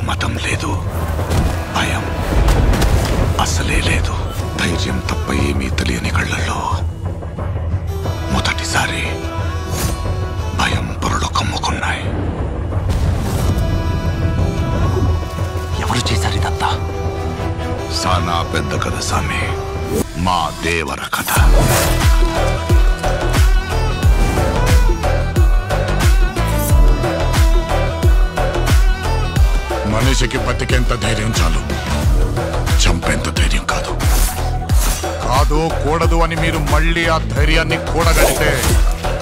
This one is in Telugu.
మతం లేదు భయం అసలే లేదు ధైర్యం తప్ప ఏమీ తెలియని కళ్ళల్లో మొదటిసారి భయం పొరలు కమ్ముకున్నాయి ఎవరు చేశారు ఇదంతా సానా పెద్ద కథ సామి మా దేవర కథ మనిషికి బతికేంత ధైర్యం చాలు చంపేంత ధైర్యం కాదు కాదు కూడదు అని మీరు మళ్ళీ ఆ ధైర్యాన్ని కూడగలితే